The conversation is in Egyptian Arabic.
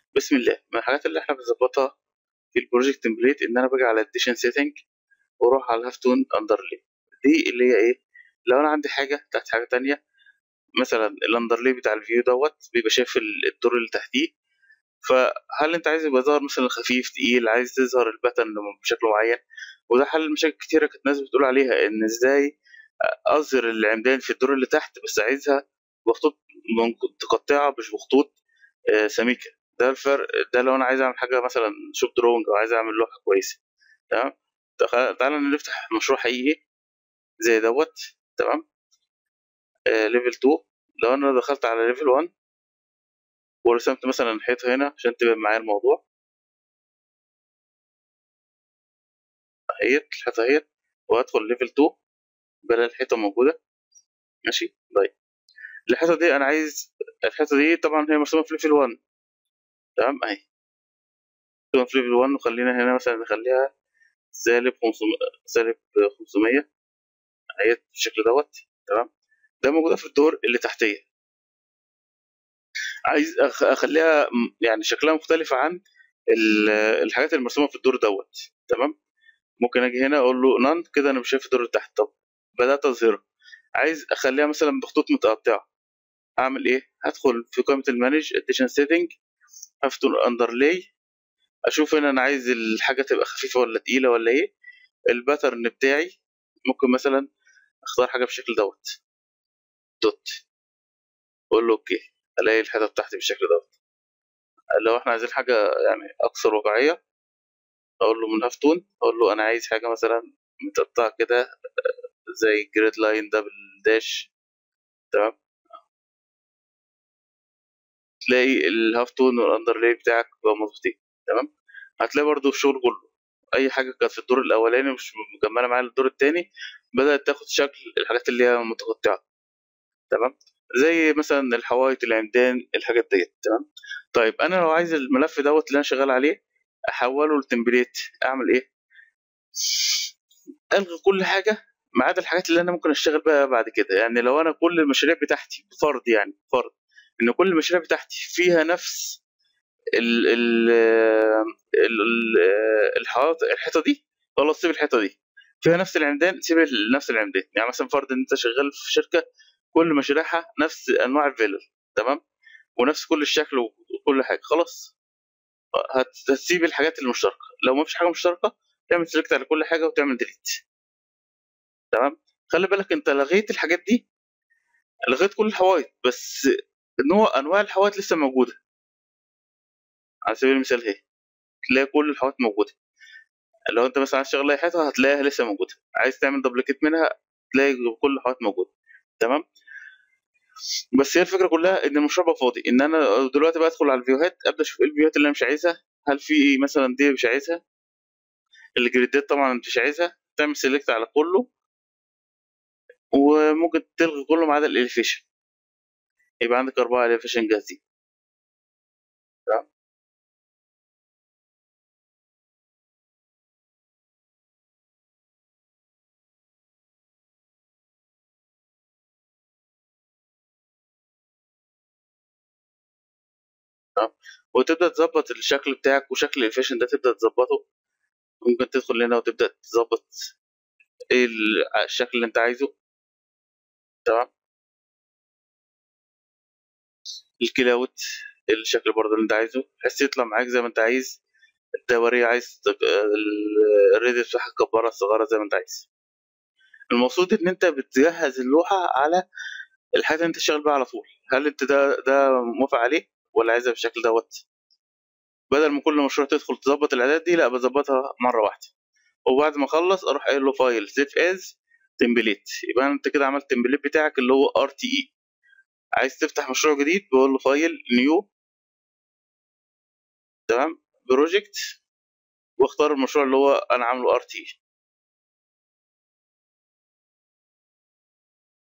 بسم الله من الحاجات اللي احنا بنظبطها في البروجكت تمبليت ان انا باجي على اديشن سيتنج واروح على هافتون اندرلي دي اللي هي ايه لو انا عندي حاجه تحت حاجه تانية مثلا الاندرلي بتاع الفيو دوت بيبقى شايف ال- الدور اللي تحتيه فهل انت عايز يبقى ظاهر مثلا خفيف تقيل عايز تظهر الباترن بشكل معين وده حل مشاكل كتيرة كانت ناس بتقول عليها ان ازاي اظهر العمدان في الدور اللي تحت بس عايزها بخطوط متقطعة مش بخطوط آه، سميكة ده الفرق ده لو انا عايز اعمل حاجة مثلا شوب دروينج او عايز اعمل لوحة كويسة تمام تخ- تعالى نفتح مشروع حقيقي زي دوت تمام ليفل 2 لو انا دخلت على ليفل 1 ورسمت مثلا حيطة هنا عشان تبقى معايا الموضوع اهيت الحيطة اهيت وادخل ليفل 2 بلاقي الحيطة موجودة ماشي طيب الحيطة دي انا عايز الحيطة دي طبعا هي مرسومة في ليفل 1 تمام اهي مرسومة في ليفل 1 وخلينا هنا مثلا نخليها سالب 500 سالب 500 اهيت بالشكل دوت تمام ده موجودة في الدور اللي تحتية عايز أخ- اخليها م- يعني شكلها مختلف عن ال- الحاجات المرسومة في الدور دوت تمام ممكن اجي هنا اقول له نان كده انا مش شايف الدور اللي تحت طب بدات اظهره عايز اخليها مثلا بخطوط متقطعه اعمل ايه هدخل في قائمه المانج اديشن سيتنج هفتح اندرلاي اشوف هنا انا عايز الحاجه تبقى خفيفه ولا تقيله ولا ايه الباترن بتاعي ممكن مثلا اختار حاجه بالشكل دوت دوت اقول له اوكي الاقي الحته بتاعتي بالشكل دوت لو احنا عايزين حاجه يعني اكثر واقعيه اقول له من هافتون اقول له انا عايز حاجه مثلا متقطعه كده زي جريد لاين دبل داش تمام تلاقي الهاف تون والاندرلاي بتاعك بقى مظبوطين تمام هتلاقي برضو الشغل كله اي حاجه كانت في الدور الاولاني مش مكمله معايا للدور التاني بدات تاخد شكل الحاجات اللي هي متقطعه تمام زي مثلا الحوايط العمدان الحاجات ديت تمام طيب انا لو عايز الملف دوت اللي انا شغال عليه احوله لتمبليت اعمل ايه الغي كل حاجه ما عدا الحاجات اللي انا ممكن اشتغل بيها بعد كده يعني لو انا كل المشاريع بتاعتي فرض يعني فرض ان كل المشاريع بتاعتي فيها نفس ال ال ال الحائط الحيطه دي خلاص سيب الحيطه دي فيها نفس العمدان سيب ال- نفس العمدان يعني مثلا فرض ان انت شغال في شركه كل مشاريعها نفس انواع الفيلر تمام ونفس كل الشكل وكل حاجه خلاص هت- هتسيب الحاجات المشتركه لو ما فيش حاجه مشتركه تعمل سيلكت على كل حاجه وتعمل ديليت تمام خلي بالك انت لغيت الحاجات دي لغيت كل الحوايط بس نوع انواع الحوايط لسه موجوده على سبيل المثال اهي تلاقي كل الحوايط موجوده لو انت مثلا عايز تشغل اي حيطه هتلاقيها لسه موجوده عايز تعمل دبليكيت منها تلاقي كل الحوايط موجوده تمام بس هي الفكره كلها ان المشروع بقى فاضي ان انا دلوقتي بدخل على الفيوهات ابدا اشوف ايه الفيوهات اللي انا مش عايزها هل في مثلا دي مش عايزها الجريدات طبعا مش عايزها تعمل سيلكت على كله وممكن تلغي كله ما عدا الاليفيشن يبقى عندك اربعه اليفيشن جاهزين تمام تمام وتبدا تظبط الشكل بتاعك وشكل الاليفيشن ده تبدا تظبطه ممكن تدخل هنا وتبدا تظبط ايه ال- الشكل اللي انت عايزه تمام الكلاوت الشكل برضه اللي انت عايزه بحيث يطلع معاك زي ما انت عايز الدورية عايز تك- ال- الريديوس بتاعها تكبرها صغيرة زي ما انت عايز المقصود ان انت بتجهز اللوحة على الحاجة اللي انت شغال بيها على طول هل انت ده ده موافق عليه ولا عايزها بالشكل دوت بدل ما كل مشروع تدخل تظبط الاعداد دي لا بظبطها مرة واحدة وبعد ما اخلص اروح قايل له فايل سيف از تمبليت يبقى انت كده عملت التمبليت بتاعك اللي هو ار تي اي عايز تفتح مشروع جديد بقول له فايل نيو تمام بروجكت واختار المشروع اللي هو انا عامله ار تي